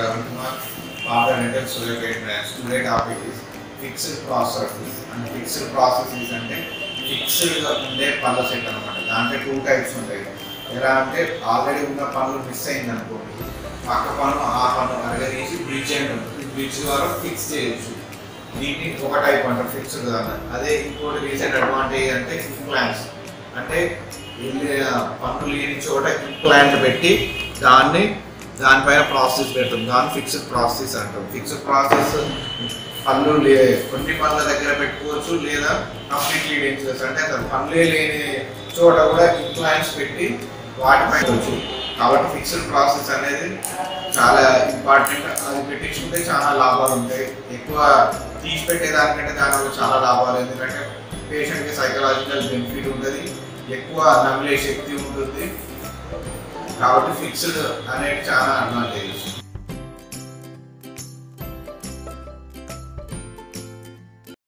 Ravindra Kumar father dental student student of it fixed process అంటే fixed process అంటే ఫిక్స్డ్గా ఉండే పళ్ళ సెట్ అనమాట దాంట్లో టూ టైప్స్ ఉంటాయి ఎలా అంటే ఆల్రెడీ ఉన్న పనులు మిస్ అయింది అనుకోండి పక్క పనులు ఆ పనులు అరగదీసి బ్రిడ్జ్ అండ్ ఉంటుంది బ్రిడ్జ్ ద్వారా ఫిక్స్ చేయొచ్చు దీన్ని ఒక టైప్ అంటారు ఫిక్స్డ్ దాన్ని అదే ఇంకోటి రీసెంట్ అడ్వాంటేజ్ అంటే ఇంప్లాంట్స్ అంటే వెళ్ళి పన్ను లేని చోట ఇంప్లాంట్ పెట్టి దాన్ని దానిపైన ప్రాసెస్ పెడతాం దాన్ని ఫిక్స్డ్ ప్రాసెస్ అంటాం ఫిక్స్డ్ ప్రాసెస్ పళ్ళు లే కొన్ని పళ్ళ దగ్గర పెట్టుకోవచ్చు లేదా కంప్లీట్లీ డేంజరస్ అంటే అసలు పనులే లేని చోట కూడా ఇంప్లాంట్స్ పెట్టి వాటిపై వచ్చు కాబట్టి ఫిక్స్డ్ ప్రాసెస్ అనేది చాలా ఇంపార్టెంట్ అది పెట్టించుకుంటే చాలా లాభాలు ఉంటాయి ఎక్కువ తీసి పెట్టేదానికంటే దానివల్ల చాలా లాభాలు ఎందుకంటే పేషెంట్కి సైకలాజికల్ బెనిఫిట్ ఉంటుంది ఎక్కువ నమిలే శక్తి ఉంటుంది కాబట్టి ఫిక్స్డ్ అనేది చాలా అడ్వాంటేజ్